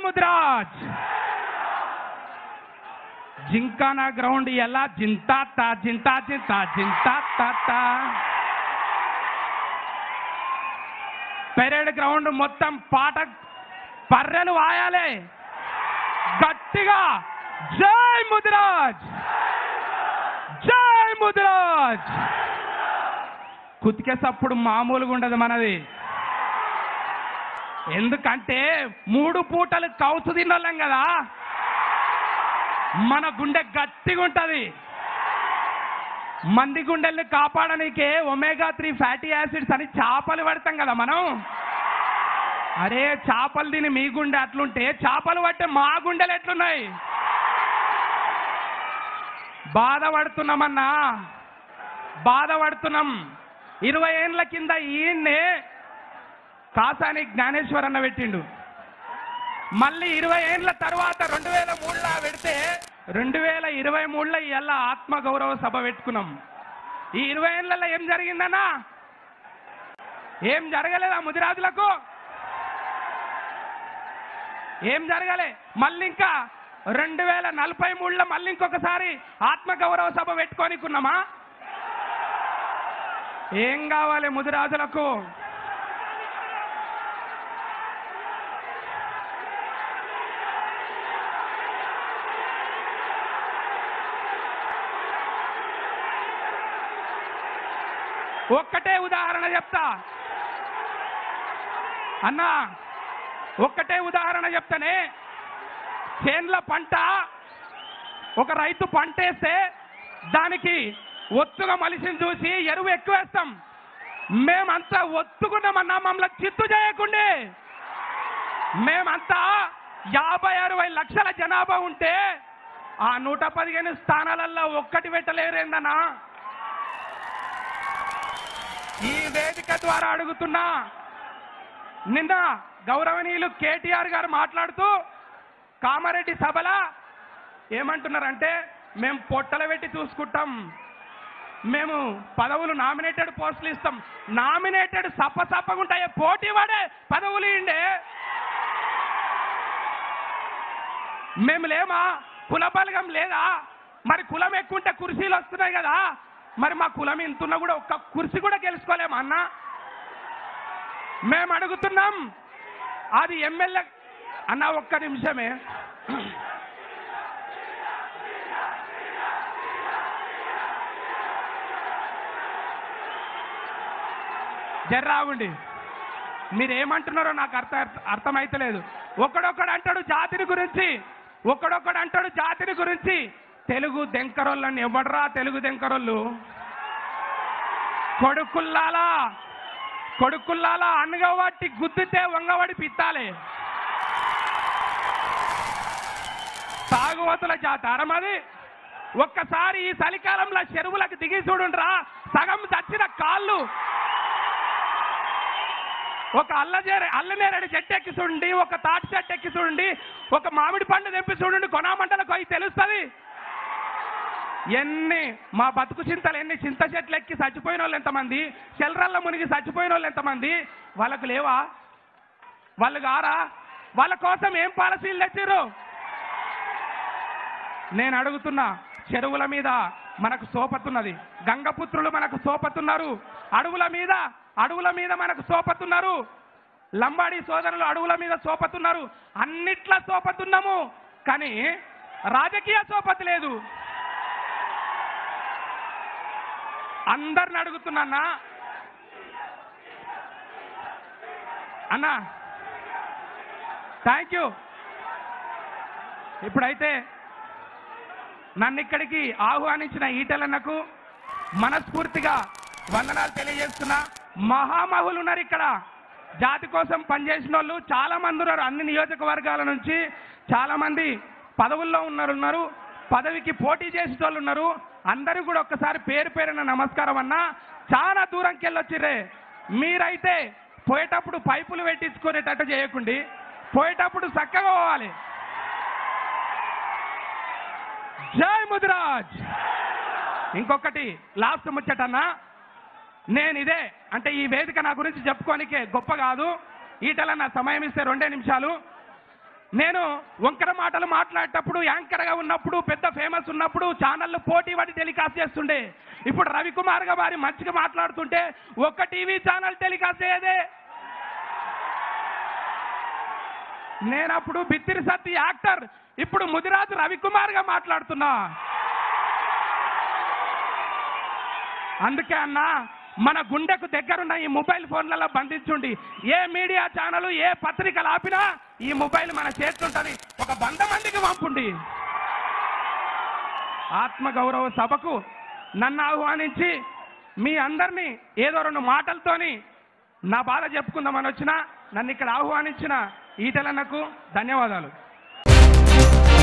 Mudiraj gymkhana ground ఎలా జింతా జింతా జింతా జింతా తా parade ground మొత్తం పాట పర్రెలు వాయాలి గట్టిగా జై ముదిరాజ్ జై ముదిరాజ్ కుతికే సప్పుడు మామూలుగా ఉండదు మనది ఎందుకంటే మూడు పూటలు కౌసు తిన్నోళ్ళం కదా మన గుండె గట్టిగా ఉంటది మంది గుండెల్ని కాపాడనీకే ఒమేగా త్రీ ఫ్యాటీ యాసిడ్స్ అని చేపలు పడతాం కదా మనం అరే చేపలు తిని మీ గుండె అట్లుంటే చేపలు పట్టే మా గుండెలు ఎట్లున్నాయి బాధపడుతున్నామన్నా బాధపడుతున్నాం ఇరవై ఏండ్ల కింద ఈయన్నే కాసాని జ్ఞానేశ్వర్ అన్న పెట్టిండు మళ్ళీ ఇరవై ఏండ్ల తర్వాత రెండు వేల మూడులో పెడితే రెండు వేల ఇరవై మూడులో ఇవాళ ఆత్మగౌరవ సభ పెట్టుకున్నాం ఈ ఇరవై ఏళ్ళలో ఏం జరిగిందన్నా ఏం జరగలేదా ముదిరాజులకు ఏం జరగలే మళ్ళీ ఇంకా రెండు వేల నలభై మూడులో మళ్ళీ ఇంకొకసారి ఆత్మగౌరవ సభ పెట్టుకోనికున్నామా ఏం కావాలి ముదిరాజులకు ఒక్కటే ఉదాహరణ చెప్తా అన్నా ఒక్కటే ఉదాహరణ చెప్తానే చేన్ల పంట ఒక రైతు పంట వేస్తే దానికి ఒత్తుగా మలిసిని చూసి ఎరువు ఎక్కువ వేస్తాం మేమంతా ఒత్తుకున్నామన్నా మమ్మల్ని చిత్తు చేయకుండే మేమంతా యాభై అరవై లక్షల జనాభా ఉంటే ఆ నూట పదిహేను స్థానాలలో ఒక్కటి పెట్టలేరేందన్నా ఈ వేదిక ద్వారా అడుగుతున్నా నిన్న గౌరవనీయులు కేటీఆర్ గారు మాట్లాడుతూ కామారెడ్డి సభల ఏమంటున్నారంటే మేము పొట్టలు పెట్టి చూసుకుంటాం మేము పదవులు నామినేటెడ్ పోస్టులు ఇస్తాం నామినేటెడ్ సప్ప సప్పగుంటాయే పోటీ పడే పదవులు ఇండే మేము లేమా కుల బలగం లేదా మరి కులం ఎక్కుంటే కుర్చీలు వస్తున్నాయి కదా మరి మా కులం ఇంతున్నా కూడా ఒక్క కుర్చీ కూడా గెలుచుకోలేమా అన్న మేము అడుగుతున్నాం అది ఎమ్మెల్యే అన్న ఒక్క నిమిషమే జర్రాగుండి మీరేమంటున్నారో నాకు అర్థ అర్థమైతలేదు ఒకడొక్కడు అంటాడు జాతిని గురించి ఒకడొక్కడు అంటాడు జాతిని గురించి తెలుగు దెంకరోళ్ళని ఎవడరా తెలుగు దెంకరోళ్ళు కొడుకుల్లాలా కొడుకుల్లాలా అనగవాటి గుద్దితే వంగవాడి పిత్తాలే తాగువతుల జాతారం అది ఒక్కసారి ఈ చలికాలంలో చెరువులకు దిగి చూడుండ్రా సగం చచ్చిన కాళ్ళు ఒక అల్లజేరే అల్లనేరేడు చెట్టు ఎక్కి చూడండి ఒక తాటి చెట్టు ఎక్కి చూడండి ఒక మామిడి పండు తెంపి చూడండి కొనామంటలకు అవి తెలుస్తుంది ఎన్ని మా బతుకు చింతలు ఎన్ని చింత చెట్లు ఎక్కి చచ్చిపోయిన వాళ్ళు ఎంతమంది చెల్రల్ల మునిగి చచ్చిపోయిన వాళ్ళు ఎంతమంది వాళ్ళకు లేవా వాళ్ళు గారా వాళ్ళ కోసం ఏం పాలసీలు తెచ్చిర్రు నేను అడుగుతున్నా చెరువుల మీద మనకు సోపతున్నది గంగపుత్రులు మనకు సోపతున్నారు అడవుల మీద అడవుల మీద మనకు సోపతున్నారు లంబాడి సోదరులు అడవుల మీద సోపతున్నారు అన్నిట్లా సోపతున్నాము కానీ రాజకీయ సోపతి లేదు అందరిని అడుగుతున్నా అన్నా థ్యాంక్ యూ ఇప్పుడైతే నన్ను ఇక్కడికి ఆహ్వానించిన ఈటలన్నకు మనస్ఫూర్తిగా వందనాలు తెలియజేస్తున్నా మహామహులు ఉన్నారు ఇక్కడ జాతి కోసం పనిచేసిన వాళ్ళు చాలా మంది ఉన్నారు అన్ని నియోజకవర్గాల నుంచి చాలా మంది పదవుల్లో ఉన్నారు ఉన్నారు పదవికి పోటీ చేసే వాళ్ళు ఉన్నారు అందరూ కూడా ఒక్కసారి పేరు పేరున నమస్కారం అన్నా చాలా దూరంకి వెళ్ళొచ్చిర్రే మీరైతే పోయేటప్పుడు పైపులు పెట్టించుకునేటట్టు చేయకండి పోయేటప్పుడు చక్కగా పోవాలి జై ముదిరాజ్ ఇంకొకటి లాస్ట్ ముచ్చటన్నా నేను ఇదే అంటే ఈ వేదిక నా గురించి చెప్పుకోనికే గొప్ప కాదు ఈటల నా సమయం ఇస్తే రెండే నిమిషాలు నేను వంకర మాటలు మాట్లాడేటప్పుడు యాంకర్గా ఉన్నప్పుడు పెద్ద ఫేమస్ ఉన్నప్పుడు ఛానళ్ళు పోటీ పడి టెలికాస్ట్ చేస్తుండే ఇప్పుడు రవికుమార్ గా వారి మంచిగా మాట్లాడుతుంటే ఒక్క టీవీ ఛానల్ టెలికాస్ట్ చేయదే నేనప్పుడు బిత్తిరి సత్తి యాక్టర్ ఇప్పుడు ముదిరాజు రవికుమార్ గా మాట్లాడుతున్నా అందుకే అన్న మన గుండెకు దగ్గరున్న ఈ మొబైల్ ఫోన్లలో బంధించుండి ఏ మీడియా ఛానల్ ఏ పత్రికలు ఆపినా ఈ మొబైల్ మన చేతుంటది ఒక వంద మందికి పంపుండి ఆత్మగౌరవ సభకు నన్ను ఆహ్వానించి మీ అందరినీ ఏదో రెండు మాటలతోని నా బాధ చెప్పుకుందామని వచ్చిన నన్ను ఇక్కడ ఆహ్వానించిన ఈటలన్నకు ధన్యవాదాలు